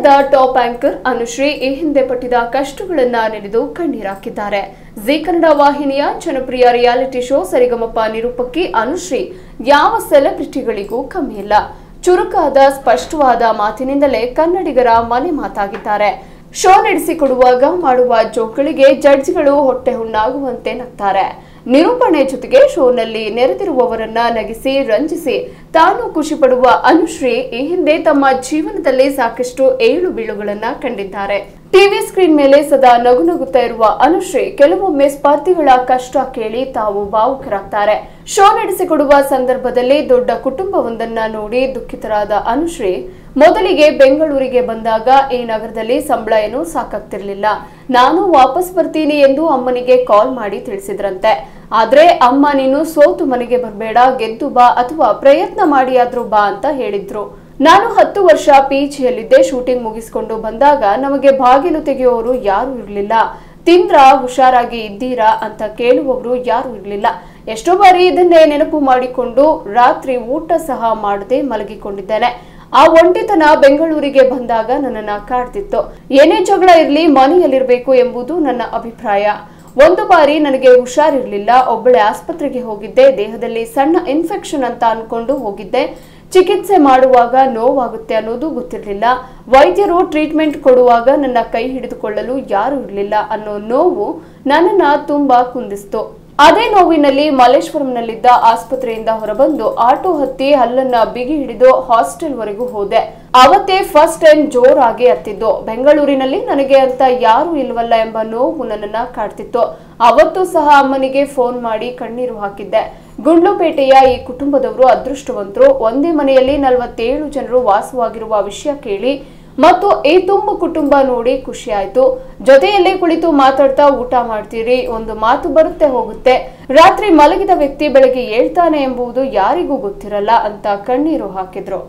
ಕನ್ನಡದ top anchor Anushree ಈ ಹಿಂದೆ ಪಟ್ಟಿದ ಕಷ್ಟಗಳನ್ನ ನೆನೆದು ಕಣ್ಣೀರಾಕಿದ್ದಾರೆ ಜಿ ಕನ್ನಡ ವಾಹಿನಿಯ ಜನಪ್ರಿಯ ರಿಯಾಲಿಟಿ ಶೋ ಸರಿಗಮಪ ನಿರೂಪಕಿ ಅನುಶ್ರೀ ಯಾವ ಸೆಲೆಬ್ರಿಟಿಗಳಿಗೂ ಕಮ್ಮಿ ಇಲ್ಲ ಚುರುಕಾದ ಸ್ಪಷ್ಟವಾದ ಮಾತಿನಿಂದಲೇ ಕನ್ನಡಿಗರ ಮನೆ ಮಾತಾಗಿದ್ದಾರೆ ಶೋ ನಡೆಸಿಕೊಡುವಾಗ ಮಾಡುವ ಜೋಕ್ಗಳಿಗೆ ಜಡ್ಜ್ಗಳು ಹೊಟ್ಟೆ ಹುಣ್ಣಾಗುವಂತೆ ನಗ್ತಾರೆ ನಿರೂಪಣೆ ಜೊತೆಗೆ ಶೋನಲ್ಲಿ ನೆರೆದಿರುವವರನ್ನ ನಗಿಸಿ ರಂಜಿಸಿ ತಾನು ಖುಷಿ ಪಡುವ ಅನುಶ್ರೀ ಈ ಹಿಂದೆ ತಮ್ಮ ಜೀವನದಲ್ಲಿ ಸಾಕಷ್ಟು ಏಳು ಬೀಳುಗಳನ್ನ ಕಂಡಿದ್ದಾರೆ ಟಿವಿ ಸ್ಕ್ರೀನ್ ಮೇಲೆ ಸದಾ ನಗು ನಗುತ್ತಾ ಇರುವ ಅನುಶ್ರೀ ಕೆಲವೊಮ್ಮೆ ಸ್ಪರ್ಧಿಗಳ ಕಷ್ಟ ಕೇಳಿ ತಾವು ಭಾವುಕರಾಗ್ತಾರೆ ಶೋ ನಡೆಸಿಕೊಡುವ ಸಂದರ್ಭದಲ್ಲಿ ದೊಡ್ಡ ಕುಟುಂಬವೊಂದನ್ನ ನೋಡಿ ದುಃಖಿತರಾದ ಅನುಶ್ರೀ ಮೊದಲಿಗೆ ಬೆಂಗಳೂರಿಗೆ ಬಂದಾಗ ಈ ನಗರದಲ್ಲಿ ಸಂಬಳ ಏನೂ ಸಾಕಾಗ್ತಿರ್ಲಿಲ್ಲ ನಾನು ವಾಪಸ್ ಬರ್ತೀನಿ ಎಂದು ಅಮ್ಮನಿಗೆ ಕಾಲ್ ಮಾಡಿ ತಿಳಿಸಿದ್ರಂತೆ ಆದ್ರೆ ಅಮ್ಮ ನೀನು ಸೋತು ಮನೆಗೆ ಬರಬೇಡ ಗೆದ್ದು ಬಾ ಅಥವಾ ಪ್ರಯತ್ನ ಮಾಡಿ ಆದ್ರೂ ಬಾ ಅಂತ ಹೇಳಿದ್ರು ನಾನು ಹತ್ತು ವರ್ಷ ಪಿಜಿಯಲ್ಲಿದ್ದೆ ಶೂಟಿಂಗ್ ಮುಗಿಸ್ಕೊಂಡು ಬಂದಾಗ ನಮಗೆ ಬಾಗಿಲು ತೆಗೆಯುವವರು ಯಾರು ಇರಲಿಲ್ಲ ತಿಂದ್ರ ಹುಷಾರಾಗಿ ಇದ್ದೀರಾ ಅಂತ ಕೇಳುವವರು ಯಾರು ಇರಲಿಲ್ಲ ಎಷ್ಟೋ ಬಾರಿ ಇದನ್ನೇ ನೆನಪು ಮಾಡಿಕೊಂಡು ರಾತ್ರಿ ಊಟ ಸಹ ಮಾಡದೆ ಮಲಗಿಕೊಂಡಿದ್ದೇನೆ ಆ ಒಂಟಿತನ ಬೆಂಗಳೂರಿಗೆ ಬಂದಾಗ ನನ್ನನ್ನ ಕಾಡ್ತಿತ್ತು ಏನೇ ಜಗಳ ಇರ್ಲಿ ಮನೆಯಲ್ಲಿರ್ಬೇಕು ಎಂಬುದು ನನ್ನ ಅಭಿಪ್ರಾಯ ಒಂದು ಬಾರಿ ನನಗೆ ಹುಷಾರಿರ್ಲಿಲ್ಲ ಒಬ್ಬಳೆ ಆಸ್ಪತ್ರೆಗೆ ಹೋಗಿದ್ದೆ ದೇಹದಲ್ಲಿ ಸಣ್ಣ ಇನ್ಫೆಕ್ಷನ್ ಅಂತ ಅನ್ಕೊಂಡು ಹೋಗಿದ್ದೆ ಚಿಕಿತ್ಸೆ ಮಾಡುವಾಗ ನೋವಾಗುತ್ತೆ ಅನ್ನೋದು ಗೊತ್ತಿರಲಿಲ್ಲ ವೈದ್ಯರು ಟ್ರೀಟ್ಮೆಂಟ್ ಕೊಡುವಾಗ ನನ್ನ ಕೈ ಹಿಡಿದುಕೊಳ್ಳಲು ಯಾರು ಇರಲಿಲ್ಲ ಅನ್ನೋ ನೋವು ನನ್ನನ್ನ ತುಂಬಾ ಕುಂದಿಸ್ತು ಅದೇ ನೋವಿನಲ್ಲಿ ಮಲ್ಲೇಶ್ವರಂನಲ್ಲಿದ್ದ ಆಸ್ಪತ್ರೆಯಿಂದ ಹೊರಬಂದು ಆಟೋ ಹತ್ತಿ ಹಲ್ಲನ್ನ ಬಿಗಿ ಹಿಡಿದು ಹಾಸ್ಟೆಲ್ ವರೆಗೂ ಹೋದೆ ಅವತ್ತೇ ಫಸ್ಟ್ ಟೈಮ್ ಜೋರಾಗಿ ಹತ್ತಿದ್ದು ಬೆಂಗಳೂರಿನಲ್ಲಿ ನನಗೆ ಅಂತ ಯಾರು ಇಲ್ವಲ್ಲ ಎಂಬ ನೋವು ನನ್ನನ್ನ ಕಾಡ್ತಿತ್ತು ಅವತ್ತು ಸಹ ಅಮ್ಮನಿಗೆ ಫೋನ್ ಮಾಡಿ ಕಣ್ಣೀರು ಹಾಕಿದ್ದೆ ಗುಂಡ್ಲುಪೇಟೆಯ ಈ ಕುಟುಂಬದವರು ಅದೃಷ್ಟವಂತರು ಒಂದೇ ಮನೆಯಲ್ಲಿ ನಲವತ್ತೇಳು ಜನರು ವಾಸವಾಗಿರುವ ವಿಷಯ ಕೇಳಿ ಮತ್ತು ಈ ತುಂಬ ಕುಟುಂಬ ನೋಡಿ ಖುಷಿ ಆಯ್ತು ಜೊತೆಯಲ್ಲೇ ಕುಳಿತು ಮಾತಾಡ್ತಾ ಊಟ ಮಾಡ್ತೀರಿ ಒಂದು ಮಾತು ಬರುತ್ತೆ ಹೋಗುತ್ತೆ ರಾತ್ರಿ ಮಲಗಿದ ವ್ಯಕ್ತಿ ಬೆಳಗ್ಗೆ ಹೇಳ್ತಾನೆ ಎಂಬುದು ಯಾರಿಗೂ ಗೊತ್ತಿರಲ್ಲ ಅಂತ ಕಣ್ಣೀರು ಹಾಕಿದ್ರು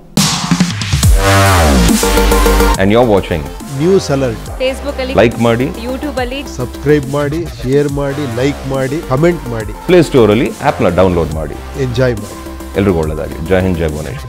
and you're watching. News alert Facebook ಅಲ್ಲಿ Like ಮಾಡಿ ಯೂಟ್ಯೂಬ್ ಅಲ್ಲಿ ಸಬ್ಸ್ಕ್ರೈಬ್ ಮಾಡಿ ಶೇರ್ ಮಾಡಿ ಲೈಕ್ ಮಾಡಿ ಕಮೆಂಟ್ ಮಾಡಿ ಪ್ಲೇ ಸ್ಟೋರಲ್ಲಿ ಆ್ಯಪ್ನ ಡೌನ್ಲೋಡ್ ಮಾಡಿ ಎಂಜಾಯ್ ಮಾಡಿ ಎಲ್ರಿಗೂ ಒಳ್ಳೆಯದಾಗಲಿ ಜೈ ಹಿಂದ್ ಜೈ ಭುವನೇಶ್ವರಿ